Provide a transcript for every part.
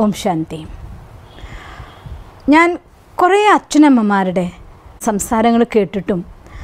ഓം ശാന്തി ഞാൻ കുറേ അച്ഛനമ്മമാരുടെ സംസാരങ്ങൾ കേട്ടിട്ടും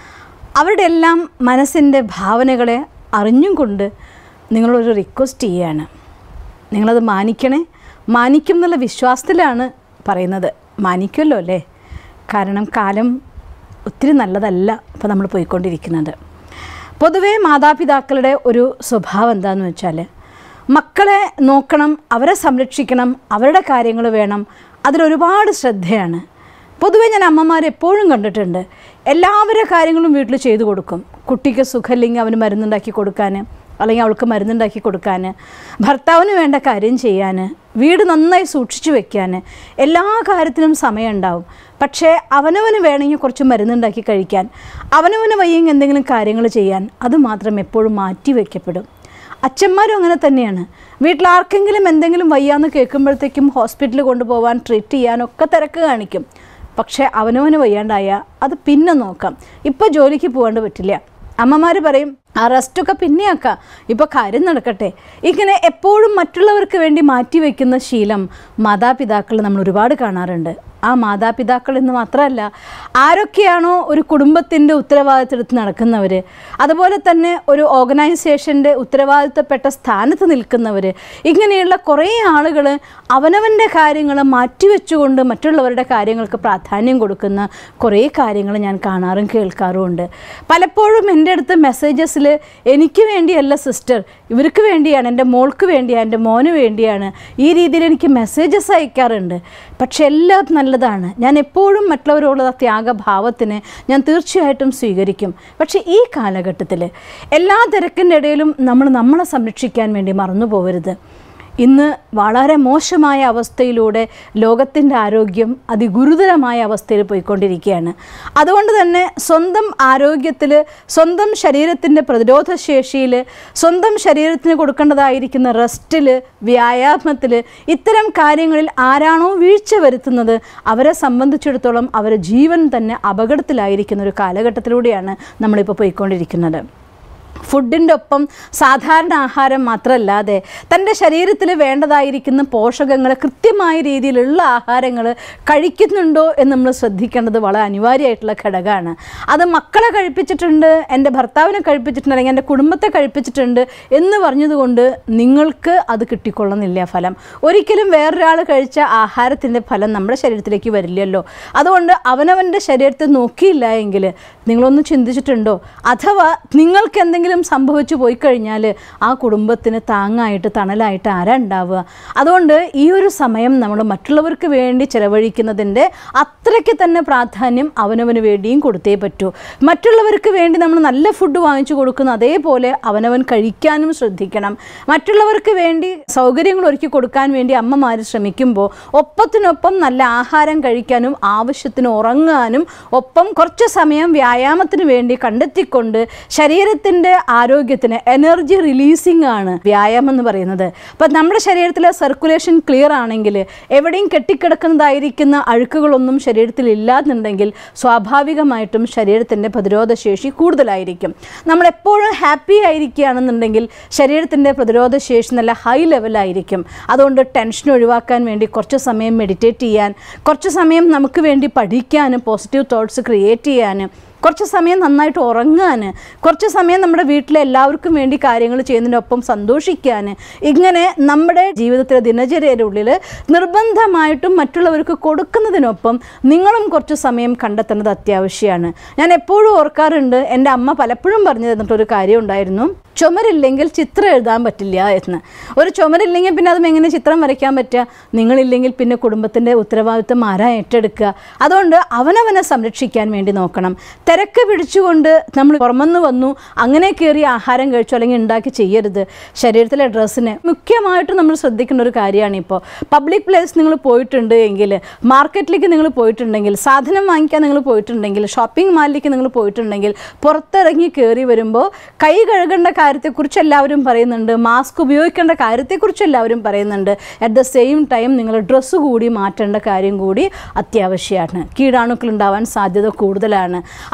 അവരുടെ എല്ലാം മനസ്സിൻ്റെ ഭാവനകളെ അറിഞ്ഞും കൊണ്ട് നിങ്ങളൊരു റിക്വസ്റ്റ് ചെയ്യാണ് നിങ്ങളത് മാനിക്കണേ മാനിക്കും എന്നുള്ള വിശ്വാസത്തിലാണ് പറയുന്നത് മാനിക്കുമല്ലോ അല്ലേ കാരണം കാലം ഒത്തിരി നല്ലതല്ല ഇപ്പോൾ നമ്മൾ പോയിക്കൊണ്ടിരിക്കുന്നത് പൊതുവേ മാതാപിതാക്കളുടെ ഒരു സ്വഭാവം എന്താണെന്ന് വെച്ചാൽ മക്കളെ നോക്കണം അവരെ സംരക്ഷിക്കണം അവരുടെ കാര്യങ്ങൾ വേണം അതിലൊരുപാട് ശ്രദ്ധയാണ് പൊതുവേ ഞാൻ അമ്മമാർ എപ്പോഴും കണ്ടിട്ടുണ്ട് എല്ലാവരുടെ കാര്യങ്ങളും വീട്ടിൽ ചെയ്തു കൊടുക്കും കുട്ടിക്ക് സുഖമില്ലെങ്കിൽ അവന് മരുന്നുണ്ടാക്കി കൊടുക്കാൻ അല്ലെങ്കിൽ അവൾക്ക് മരുന്നുണ്ടാക്കി കൊടുക്കാൻ ഭർത്താവിന് വേണ്ട കാര്യം ചെയ്യാൻ വീട് നന്നായി സൂക്ഷിച്ചു വെക്കാൻ എല്ലാ കാര്യത്തിനും സമയമുണ്ടാവും പക്ഷേ അവനവന് വേണമെങ്കിൽ കുറച്ച് മരുന്നുണ്ടാക്കി കഴിക്കാൻ അവനവന് വയ്യെങ്കിൽ എന്തെങ്കിലും കാര്യങ്ങൾ ചെയ്യാൻ അത് മാത്രം എപ്പോഴും മാറ്റി വയ്ക്കപ്പെടും അച്ഛന്മാരും അങ്ങനെ തന്നെയാണ് വീട്ടിൽ ആർക്കെങ്കിലും എന്തെങ്കിലും വയ്യാന്ന് കേൾക്കുമ്പോഴത്തേക്കും ഹോസ്പിറ്റലിൽ കൊണ്ടുപോകാൻ ട്രീറ്റ് ചെയ്യാനൊക്കെ തിരക്ക് കാണിക്കും പക്ഷേ അവനവന് വയ്യാണ്ടായ അത് പിന്നെ നോക്കാം ഇപ്പോൾ ജോലിക്ക് പോകാണ്ട് പറ്റില്ല അമ്മമാർ പറയും ആ റെസ്റ്റൊക്കെ പിന്നെയാക്കാം ഇപ്പോൾ കാര്യം നടക്കട്ടെ ഇങ്ങനെ എപ്പോഴും മറ്റുള്ളവർക്ക് വേണ്ടി മാറ്റി വയ്ക്കുന്ന ശീലം മാതാപിതാക്കൾ നമ്മൾ ഒരുപാട് കാണാറുണ്ട് ആ മാതാപിതാക്കൾ എന്ന് മാത്രമല്ല ആരൊക്കെയാണോ ഒരു കുടുംബത്തിൻ്റെ ഉത്തരവാദിത്തമെടുത്ത് നടക്കുന്നവർ അതുപോലെ തന്നെ ഒരു ഓർഗനൈസേഷൻ്റെ ഉത്തരവാദിത്തപ്പെട്ട സ്ഥാനത്ത് നിൽക്കുന്നവർ ഇങ്ങനെയുള്ള കുറേ ആളുകൾ അവനവൻ്റെ കാര്യങ്ങൾ മാറ്റിവെച്ചുകൊണ്ട് മറ്റുള്ളവരുടെ കാര്യങ്ങൾക്ക് പ്രാധാന്യം കൊടുക്കുന്ന കുറേ കാര്യങ്ങൾ ഞാൻ കാണാറും കേൾക്കാറുമുണ്ട് പലപ്പോഴും എൻ്റെ അടുത്ത് മെസ്സേജസിൽ എനിക്ക് വേണ്ടിയല്ല സിസ്റ്റർ ഇവർക്ക് വേണ്ടിയാണ് എൻ്റെ മോൾക്ക് വേണ്ടിയാണ് എൻ്റെ മോന് വേണ്ടിയാണ് ഈ രീതിയിൽ എനിക്ക് മെസ്സേജസ് അയക്കാറുണ്ട് പക്ഷെ എല്ലാം നല്ലതാണ് ഞാൻ എപ്പോഴും മറ്റുള്ളവരോടുള്ള ത്യാഗഭാവത്തിന് ഞാൻ തീർച്ചയായിട്ടും സ്വീകരിക്കും പക്ഷേ ഈ കാലഘട്ടത്തിൽ എല്ലാ തിരക്കിൻ്റെ ഇടയിലും നമ്മൾ നമ്മളെ സംരക്ഷിക്കാൻ വേണ്ടി മറന്നു പോകരുത് ഇന്ന് വളരെ മോശമായ അവസ്ഥയിലൂടെ ലോകത്തിൻ്റെ ആരോഗ്യം അതിഗുരുതരമായ അവസ്ഥയിൽ പോയിക്കൊണ്ടിരിക്കുകയാണ് അതുകൊണ്ട് തന്നെ സ്വന്തം ആരോഗ്യത്തിൽ സ്വന്തം ശരീരത്തിൻ്റെ പ്രതിരോധ ശേഷിയിൽ സ്വന്തം ശരീരത്തിന് കൊടുക്കേണ്ടതായിരിക്കുന്ന റെസ്റ്റിൽ വ്യായാമത്തിൽ ഇത്തരം കാര്യങ്ങളിൽ ആരാണോ വീഴ്ച വരുത്തുന്നത് അവരെ സംബന്ധിച്ചിടത്തോളം അവരുടെ ജീവൻ തന്നെ അപകടത്തിലായിരിക്കുന്ന ഒരു കാലഘട്ടത്തിലൂടെയാണ് നമ്മളിപ്പോൾ പോയിക്കൊണ്ടിരിക്കുന്നത് ഫുഡിൻ്റെ ഒപ്പം സാധാരണ ആഹാരം മാത്രമല്ലാതെ തൻ്റെ ശരീരത്തിൽ വേണ്ടതായിരിക്കുന്ന പോഷകങ്ങൾ കൃത്യമായ രീതിയിലുള്ള ആഹാരങ്ങൾ കഴിക്കുന്നുണ്ടോ എന്ന് നമ്മൾ ശ്രദ്ധിക്കേണ്ടത് വളരെ അനിവാര്യമായിട്ടുള്ള ഘടകമാണ് അത് മക്കളെ കഴിപ്പിച്ചിട്ടുണ്ട് എൻ്റെ ഭർത്താവിനെ കഴിപ്പിച്ചിട്ടുണ്ട് അല്ലെങ്കിൽ എൻ്റെ കുടുംബത്തെ കഴിപ്പിച്ചിട്ടുണ്ട് എന്ന് പറഞ്ഞതുകൊണ്ട് നിങ്ങൾക്ക് അത് കിട്ടിക്കൊള്ളുന്നില്ല ഫലം ഒരിക്കലും വേറൊരാൾ കഴിച്ച ആഹാരത്തിൻ്റെ ഫലം നമ്മുടെ ശരീരത്തിലേക്ക് വരില്ലല്ലോ അതുകൊണ്ട് അവനവൻ്റെ ശരീരത്തെ നോക്കിയില്ല എങ്കിൽ നിങ്ങളൊന്ന് ചിന്തിച്ചിട്ടുണ്ടോ അഥവാ നിങ്ങൾക്ക് എന്തെങ്കിലും സംഭവിച്ചു പോയി കഴിഞ്ഞാൽ ആ കുടുംബത്തിന് താങ്ങായിട്ട് തണലായിട്ട് ആരാ ഉണ്ടാവുക അതുകൊണ്ട് ഈ ഒരു സമയം നമ്മൾ മറ്റുള്ളവർക്ക് വേണ്ടി ചിലവഴിക്കുന്നതിൻ്റെ അത്രയ്ക്ക് തന്നെ പ്രാധാന്യം അവനവന് വേണ്ടിയും കൊടുത്തേ പറ്റൂ മറ്റുള്ളവർക്ക് വേണ്ടി നമ്മൾ നല്ല ഫുഡ് വാങ്ങിച്ചു കൊടുക്കുന്ന അതേപോലെ അവനവൻ കഴിക്കാനും ശ്രദ്ധിക്കണം മറ്റുള്ളവർക്ക് വേണ്ടി സൗകര്യങ്ങൾ ഒരുക്കി കൊടുക്കാൻ വേണ്ടി അമ്മമാർ ശ്രമിക്കുമ്പോൾ ഒപ്പത്തിനൊപ്പം നല്ല ആഹാരം കഴിക്കാനും ആവശ്യത്തിന് ഉറങ്ങാനും ഒപ്പം കുറച്ച് സമയം വ്യായാമത്തിന് വേണ്ടി കണ്ടെത്തിക്കൊണ്ട് ശരീരത്തിൻ്റെ ആരോഗ്യത്തിന് എനർജി റിലീസിംഗ് ആണ് വ്യായാമം എന്ന് പറയുന്നത് അപ്പം നമ്മുടെ ശരീരത്തിലെ സർക്കുലേഷൻ ക്ലിയർ ആണെങ്കിൽ എവിടെയും കെട്ടിക്കിടക്കുന്നതായിരിക്കുന്ന അഴുക്കുകളൊന്നും ശരീരത്തിൽ ഇല്ലാന്നുണ്ടെങ്കിൽ സ്വാഭാവികമായിട്ടും ശരീരത്തിൻ്റെ പ്രതിരോധ ശേഷി കൂടുതലായിരിക്കും നമ്മൾ എപ്പോഴും ഹാപ്പി ആയിരിക്കുകയാണെന്നുണ്ടെങ്കിൽ ശരീരത്തിൻ്റെ പ്രതിരോധ ശേഷി നല്ല ഹൈ ലെവലായിരിക്കും അതുകൊണ്ട് ടെൻഷൻ ഒഴിവാക്കാൻ വേണ്ടി കുറച്ച് സമയം മെഡിറ്റേറ്റ് ചെയ്യാൻ കുറച്ച് സമയം നമുക്ക് വേണ്ടി പഠിക്കാനും പോസിറ്റീവ് തോട്ട്സ് ക്രിയേറ്റ് ചെയ്യാനും കുറച്ച് സമയം നന്നായിട്ട് ഉറങ്ങാൻ കുറച്ച് സമയം നമ്മുടെ വീട്ടിലെ എല്ലാവർക്കും വേണ്ടി കാര്യങ്ങൾ ചെയ്യുന്നതിനൊപ്പം സന്തോഷിക്കാൻ ഇങ്ങനെ നമ്മുടെ ജീവിതത്തിലെ ദിനചര്യയുടെ ഉള്ളിൽ നിർബന്ധമായിട്ടും മറ്റുള്ളവർക്ക് കൊടുക്കുന്നതിനൊപ്പം നിങ്ങളും കുറച്ച് സമയം കണ്ടെത്തേണ്ടത് അത്യാവശ്യമാണ് ഞാൻ എപ്പോഴും ഓർക്കാറുണ്ട് എൻ്റെ അമ്മ പലപ്പോഴും പറഞ്ഞു തന്നിട്ടൊരു കാര്യം ഉണ്ടായിരുന്നു ചുമരില്ലെങ്കിൽ ചിത്രം എഴുതാൻ പറ്റില്ല എന്ന് ഒരു ചുമരില്ലെങ്കിൽ പിന്നെ അതും എങ്ങനെ ചിത്രം വരയ്ക്കാൻ പറ്റുക നിങ്ങളില്ലെങ്കിൽ പിന്നെ കുടുംബത്തിൻ്റെ ഉത്തരവാദിത്വം ആരാ ഏറ്റെടുക്കുക അതുകൊണ്ട് അവനവനെ സംരക്ഷിക്കാൻ വേണ്ടി നോക്കണം തിരക്ക് പിടിച്ചുകൊണ്ട് നമ്മൾ പുറമെന്ന് വന്നു അങ്ങനെ കയറി ആഹാരം കഴിച്ചു അല്ലെങ്കിൽ ഉണ്ടാക്കി ചെയ്യരുത് ശരീരത്തിലെ ഡ്രസ്സിന് മുഖ്യമായിട്ടും നമ്മൾ ശ്രദ്ധിക്കേണ്ട ഒരു കാര്യമാണ് ഇപ്പോൾ പബ്ലിക് പ്ലേസ് നിങ്ങൾ പോയിട്ടുണ്ട് എങ്കിൽ മാർക്കറ്റിലേക്ക് നിങ്ങൾ പോയിട്ടുണ്ടെങ്കിൽ സാധനം വാങ്ങിക്കാൻ നിങ്ങൾ പോയിട്ടുണ്ടെങ്കിൽ ഷോപ്പിംഗ് മാളിലേക്ക് നിങ്ങൾ പോയിട്ടുണ്ടെങ്കിൽ പുറത്തിറങ്ങി കയറി വരുമ്പോൾ കൈ കഴുകേണ്ട കാര്യത്തെക്കുറിച്ച് എല്ലാവരും പറയുന്നുണ്ട് മാസ്ക് ഉപയോഗിക്കേണ്ട കാര്യത്തെക്കുറിച്ച് എല്ലാവരും പറയുന്നുണ്ട് അറ്റ് ദ സെയിം ടൈം നിങ്ങൾ ഡ്രസ്സ് കൂടി മാറ്റേണ്ട കാര്യം കൂടി അത്യാവശ്യമാണ് കീടാണുക്കൾ ഉണ്ടാവാൻ സാധ്യത കൂടുതലാണ് അതുകൊണ്ട്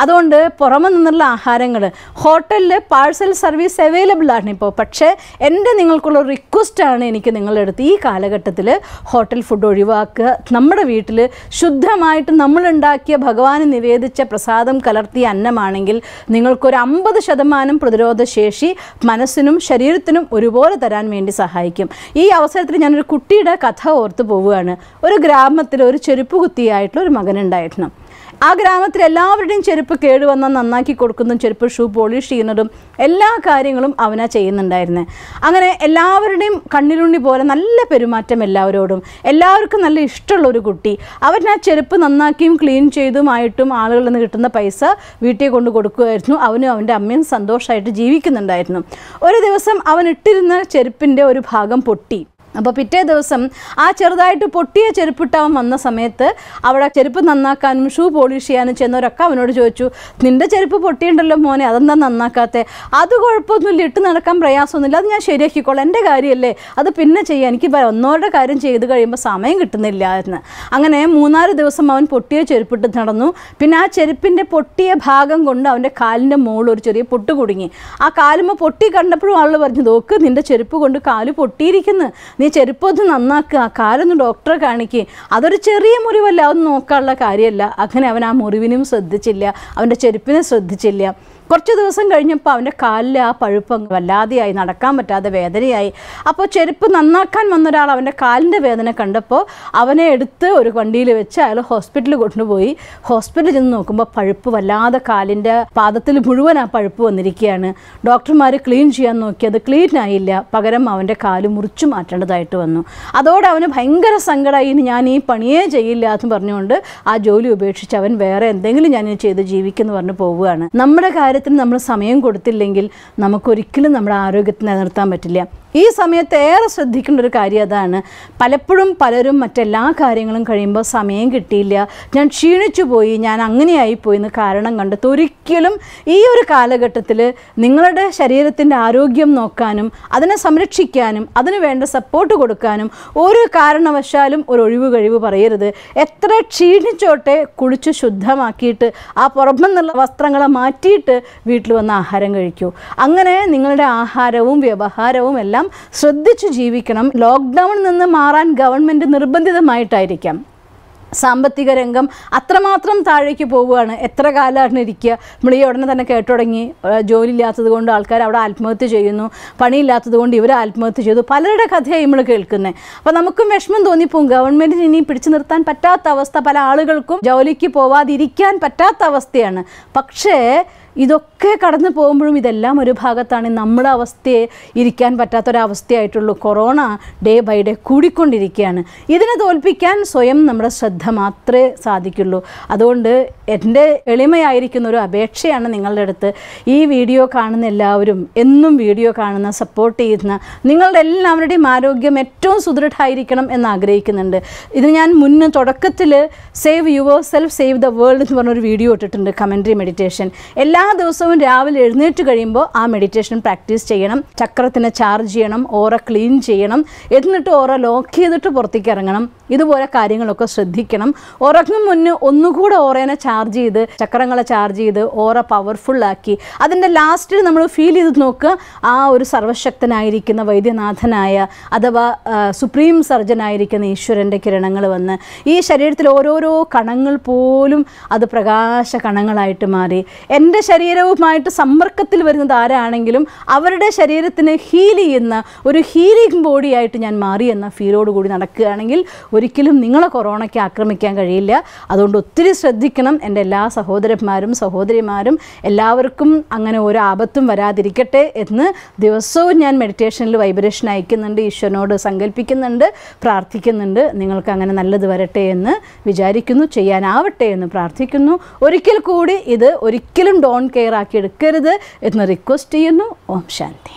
അതുകൊണ്ട് പുറമെ നിന്നുള്ള ആഹാരങ്ങൾ ഹോട്ടലിൽ പാഴ്സൽ സർവീസ് അവൈലബിൾ ആണ് ഇപ്പോൾ പക്ഷേ എൻ്റെ നിങ്ങൾക്കുള്ള റിക്വസ്റ്റാണ് എനിക്ക് നിങ്ങളുടെ അടുത്ത് ഈ കാലഘട്ടത്തിൽ ഹോട്ടൽ ഫുഡ് ഒഴിവാക്കുക നമ്മുടെ വീട്ടിൽ ശുദ്ധമായിട്ട് നമ്മളുണ്ടാക്കിയ ഭഗവാന് നിവേദിച്ച പ്രസാദം കലർത്തിയ അന്നമാണെങ്കിൽ നിങ്ങൾക്കൊരു അമ്പത് ശതമാനം പ്രതിരോധ ശേഷി മനസ്സിനും ശരീരത്തിനും ഒരുപോലെ തരാൻ വേണ്ടി സഹായിക്കും ഈ അവസരത്തിൽ ഞാനൊരു കുട്ടിയുടെ കഥ ഓർത്ത് പോവുകയാണ് ഒരു ഗ്രാമത്തിൽ ഒരു ചെരുപ്പ് കുത്തിയായിട്ടുള്ള ഒരു മകനുണ്ടായിരുന്നു ആ ഗ്രാമത്തിൽ എല്ലാവരുടെയും ചെരുപ്പ് കേടുവന്നാൽ നന്നാക്കി കൊടുക്കുന്നതും ചെരുപ്പ് ഷൂ പോളിഷ് ചെയ്യുന്നതും എല്ലാ കാര്യങ്ങളും അവനാ ചെയ്യുന്നുണ്ടായിരുന്നത് അങ്ങനെ എല്ലാവരുടെയും കണ്ണിലുണ്ണി പോലെ നല്ല പെരുമാറ്റം എല്ലാവരോടും എല്ലാവർക്കും നല്ല ഇഷ്ടമുള്ള ഒരു കുട്ടി അവൻ ആ ചെരുപ്പ് നന്നാക്കിയും ക്ലീൻ ചെയ്തുമായിട്ടും ആളുകളിൽ നിന്ന് കിട്ടുന്ന പൈസ വീട്ടിൽ കൊണ്ട് കൊടുക്കുമായിരുന്നു അവനും അവൻ്റെ അമ്മയും സന്തോഷമായിട്ട് ജീവിക്കുന്നുണ്ടായിരുന്നു ഒരു ദിവസം അവൻ ഇട്ടിരുന്ന ചെരുപ്പിൻ്റെ ഒരു ഭാഗം പൊട്ടി അപ്പോൾ പിറ്റേ ദിവസം ആ ചെറുതായിട്ട് പൊട്ടിയ ചെരുപ്പിട്ട് അവൻ വന്ന സമയത്ത് അവിടെ ചെരുപ്പ് നന്നാക്കാനും ഷൂ പോളിഷ് ചെയ്യാനും ചെന്നവരൊക്കെ അവനോട് ചോദിച്ചു നിൻ്റെ ചെരുപ്പ് പൊട്ടിയുണ്ടല്ലോ മോനെ അതെന്താ നന്നാക്കാത്തെ അത് കുഴപ്പമൊന്നുമില്ല ഇട്ട് നടക്കാൻ പ്രയാസമൊന്നുമില്ല അത് ഞാൻ ശരിയാക്കിക്കോളാം എൻ്റെ കാര്യമല്ലേ അത് പിന്നെ ചെയ്യാം എനിക്ക് വ- ഒന്നോടെ കാര്യം ചെയ്ത് കഴിയുമ്പോൾ സമയം കിട്ടുന്നില്ല എന്ന് അങ്ങനെ മൂന്നാല് ദിവസം അവൻ പൊട്ടിയ ചെരുപ്പിട്ട് നടന്നു പിന്നെ ആ ചെരുപ്പിൻ്റെ പൊട്ടിയ ഭാഗം കൊണ്ട് അവൻ്റെ കാലിൻ്റെ മുകളിൽ ഒരു ചെറിയ പൊട്ട് കുടുങ്ങി ആ കാലുമ്മ പൊട്ടി കണ്ടപ്പോഴും ആൾ പറഞ്ഞു നോക്ക് നിൻ്റെ ചെരുപ്പ് കൊണ്ട് കാല് പൊട്ടിയിരിക്കുന്നു നീ ചെരുപ്പൊന്ന് നന്നാക്കുക ആ കാലൊന്ന് ഡോക്ടറെ കാണിക്കുക അതൊരു ചെറിയ മുറിവല്ല അതൊന്നും നോക്കാനുള്ള കാര്യമല്ല അങ്ങനെ അവൻ ആ മുറിവിനും ശ്രദ്ധിച്ചില്ല അവൻ്റെ ചെരുപ്പിനെ ശ്രദ്ധിച്ചില്ല കുറച്ച് ദിവസം കഴിഞ്ഞപ്പോൾ അവൻ്റെ കാലിൽ ആ പഴുപ്പ് അങ്ങ് വല്ലാതെയായി നടക്കാൻ പറ്റാതെ വേദനയായി അപ്പോൾ ചെരുപ്പ് നന്നാക്കാൻ വന്ന ഒരാൾ അവൻ്റെ കാലിൻ്റെ വേദന കണ്ടപ്പോൾ അവനെ എടുത്ത് ഒരു വണ്ടിയിൽ വെച്ച് അയാൾ ഹോസ്പിറ്റലിൽ കൊണ്ടുപോയി ഹോസ്പിറ്റലിൽ ചെന്ന് നോക്കുമ്പോൾ പഴുപ്പ് വല്ലാതെ കാലിൻ്റെ പാദത്തിൽ മുഴുവൻ ആ പഴുപ്പ് വന്നിരിക്കുകയാണ് ഡോക്ടർമാർ ക്ലീൻ ചെയ്യാൻ നോക്കി അത് ക്ലീൻ ആയില്ല പകരം അവൻ്റെ കാല് മുറിച്ചു മാറ്റേണ്ടതായിട്ട് വന്നു അതോടെ അവന് ഭയങ്കര സങ്കടമായി ഇനി ഞാൻ ഈ പണിയേ ചെയ്യില്ല എന്ന് പറഞ്ഞുകൊണ്ട് ആ ജോലി ഉപേക്ഷിച്ച് അവൻ വേറെ എന്തെങ്കിലും ഞാൻ ഇനി ചെയ്ത് ജീവിക്കുന്നു പറഞ്ഞ് പോവുകയാണ് നമ്മുടെ കാര്യത്തിന് നമ്മൾ സമയം കൊടുത്തില്ലെങ്കിൽ നമുക്കൊരിക്കലും നമ്മുടെ ആരോഗ്യത്തെ നിലനിർത്താൻ പറ്റില്ല ഈ സമയത്ത് ഏറെ ശ്രദ്ധിക്കേണ്ട ഒരു കാര്യം അതാണ് പലപ്പോഴും പലരും മറ്റെല്ലാ കാര്യങ്ങളും കഴിയുമ്പോൾ സമയം കിട്ടിയില്ല ഞാൻ ക്ഷീണിച്ചു പോയി ഞാൻ അങ്ങനെയായി പോയി എന്ന് കാരണം കണ്ടെത്തി ഒരിക്കലും ഈ ഒരു കാലഘട്ടത്തിൽ നിങ്ങളുടെ ശരീരത്തിൻ്റെ ആരോഗ്യം നോക്കാനും അതിനെ സംരക്ഷിക്കാനും അതിന് വേണ്ട സപ്പോർട്ട് കൊടുക്കാനും ഒരു കാരണവശാലും ഒരു ഒഴിവ് കഴിവ് പറയരുത് എത്ര ക്ഷീണിച്ചോട്ടെ കുളിച്ച് ശുദ്ധമാക്കിയിട്ട് ആ പുറമെന്നുള്ള വസ്ത്രങ്ങളെ മാറ്റിയിട്ട് വീട്ടിൽ വന്ന് ആഹാരം കഴിക്കൂ അങ്ങനെ നിങ്ങളുടെ ആഹാരവും വ്യവഹാരവും എല്ലാം ശ്രദ്ധിച്ചു ജീവിക്കണം ലോക്ക്ഡൗണിൽ നിന്ന് മാറാൻ ഗവൺമെൻറ് നിർബന്ധിതമായിട്ടായിരിക്കാം സാമ്പത്തിക രംഗം അത്രമാത്രം താഴേക്ക് പോവുകയാണ് എത്ര കാലമാണ് ഇരിക്കുക നമ്മൾ ഈ ഉടനെ തന്നെ കേട്ടു തുടങ്ങി ഏഹ് ജോലി ഇല്ലാത്തത് കൊണ്ട് ആൾക്കാർ അവിടെ ആത്മഹത്യ ചെയ്യുന്നു പണിയില്ലാത്തത് കൊണ്ട് ഇവർ ആത്മഹത്യ ചെയ്തു പലരുടെ കഥയായി നമ്മൾ കേൾക്കുന്നത് അപ്പോൾ നമുക്കും വിഷമം തോന്നിപ്പോവും ഗവൺമെൻറ്റിന് ഇനി പിടിച്ചു നിർത്താൻ പറ്റാത്ത അവസ്ഥ പല ആളുകൾക്കും ജോലിക്ക് പോവാതിരിക്കാൻ പറ്റാത്ത അവസ്ഥയാണ് പക്ഷേ ഇതൊക്കെ കടന്നു പോകുമ്പോഴും ഇതെല്ലാം ഒരു ഭാഗത്താണ് നമ്മുടെ അവസ്ഥയെ ഇരിക്കാൻ പറ്റാത്തൊരവസ്ഥയായിട്ടുള്ളൂ കൊറോണ ഡേ ബൈ ഡേ കൂടിക്കൊണ്ടിരിക്കുകയാണ് ഇതിനെ തോൽപ്പിക്കാൻ സ്വയം നമ്മുടെ ശ്രദ്ധ മാത്രമേ സാധിക്കുള്ളൂ അതുകൊണ്ട് എൻ്റെ എളിമയായിരിക്കുന്ന ഒരു അപേക്ഷയാണ് നിങ്ങളുടെ അടുത്ത് ഈ വീഡിയോ കാണുന്ന എല്ലാവരും എന്നും വീഡിയോ കാണുന്ന സപ്പോർട്ട് ചെയ്യുന്ന നിങ്ങളുടെ എല്ലാവരുടെയും ആരോഗ്യം ഏറ്റവും സുദൃഢമായിരിക്കണം എന്ന് ആഗ്രഹിക്കുന്നുണ്ട് ഇത് ഞാൻ മുന്ന് തുടക്കത്തിൽ save yourself save the world എന്ന് പറഞ്ഞൊരു വീഡിയോ ഇട്ടിട്ടുണ്ട് കമൻട്രി മെഡിറ്റേഷൻ എല്ലാ ദിവസവും രാവിലെ എഴുന്നേറ്റ് കഴിയുമ്പോൾ ആ മെഡിറ്റേഷൻ പ്രാക്ടീസ് ചെയ്യണം ചക്രത്തിനെ ചാർജ് ചെയ്യണം ഓറ ക്ലീൻ ചെയ്യണം എന്നിട്ട് ഓറ ലോക്ക് ചെയ്തിട്ട് പുറത്തേക്ക് ഇറങ്ങണം ഇതുപോലെ കാര്യങ്ങളൊക്കെ ശ്രദ്ധിക്കണം ഉറങ്ങും മുന്നേ ഒന്നുകൂടെ ഓറേനെ ചാർജ് ചെയ്ത് ചക്രങ്ങളെ ചാർജ് ചെയ്ത് ഓറ പവർഫുള്ളാക്കി അതിൻ്റെ ലാസ്റ്റിൽ നമ്മൾ ഫീൽ ചെയ്ത് നോക്കുക ആ ഒരു സർവശക്തനായിരിക്കുന്ന വൈദ്യനാഥനായ അഥവാ ആ, സുപ്രീം സർജനായിരിക്കുന്ന ഈശ്വരൻ്റെ കിരണങ്ങൾ വന്ന് ഈ ശരീരത്തിൽ ഓരോരോ കണങ്ങൾ പോലും അത് പ്രകാശ കണങ്ങളായിട്ട് മാറി എൻ്റെ ശരീരവുമായിട്ട് സമ്പർക്കത്തിൽ വരുന്നത് ആരാണെങ്കിലും അവരുടെ ശരീരത്തിന് ഹീൽ ചെയ്യുന്ന ഒരു ഹീലിംഗ് ബോഡിയായിട്ട് ഞാൻ മാറി എന്ന ഫീലോട് കൂടി നടക്കുകയാണെങ്കിൽ ഒരിക്കലും നിങ്ങളെ കൊറോണയ്ക്ക് ആക്രമിക്കാൻ കഴിയില്ല അതുകൊണ്ട് ഒത്തിരി ശ്രദ്ധിക്കണം എൻ്റെ എല്ലാ സഹോദരന്മാരും സഹോദരിമാരും എല്ലാവർക്കും അങ്ങനെ ഒരു ആപത്തും വരാതിരിക്കട്ടെ എന്ന് ദിവസവും ഞാൻ മെഡിറ്റേഷനിൽ വൈബ്രേഷൻ അയക്കുന്നുണ്ട് ഈശ്വരനോട് സങ്കല്പിക്കുന്നുണ്ട് പ്രാർത്ഥിക്കുന്നുണ്ട് നിങ്ങൾക്ക് അങ്ങനെ നല്ലത് വരട്ടെ എന്ന് വിചാരിക്കുന്നു ചെയ്യാനാവട്ടെ എന്ന് പ്രാർത്ഥിക്കുന്നു ഒരിക്കൽ കൂടി ഇത് ഒരിക്കലും ഡോൺ കെയർ ആക്കി എടുക്കരുത് എന്ന് റിക്വസ്റ്റ് ചെയ്യുന്നു ഓം ശാന്തി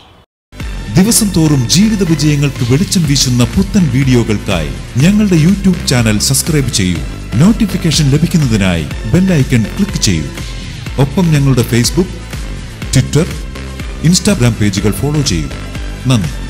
ദിവസം തോറും ജീവിത വിജയങ്ങൾക്ക് വെളിച്ചം വീശുന്ന പുത്തൻ വീഡിയോകൾക്കായി ഞങ്ങളുടെ യൂട്യൂബ് ചാനൽ സബ്സ്ക്രൈബ് ചെയ്യൂ നോട്ടിഫിക്കേഷൻ ലഭിക്കുന്നതിനായി ബെല്ലൈക്കൺ ക്ലിക്ക് ചെയ്യൂ ഒപ്പം ഞങ്ങളുടെ ഫേസ്ബുക്ക് ട്വിറ്റർ ഇൻസ്റ്റാഗ്രാം പേജുകൾ ഫോളോ ചെയ്യൂ നന്ദി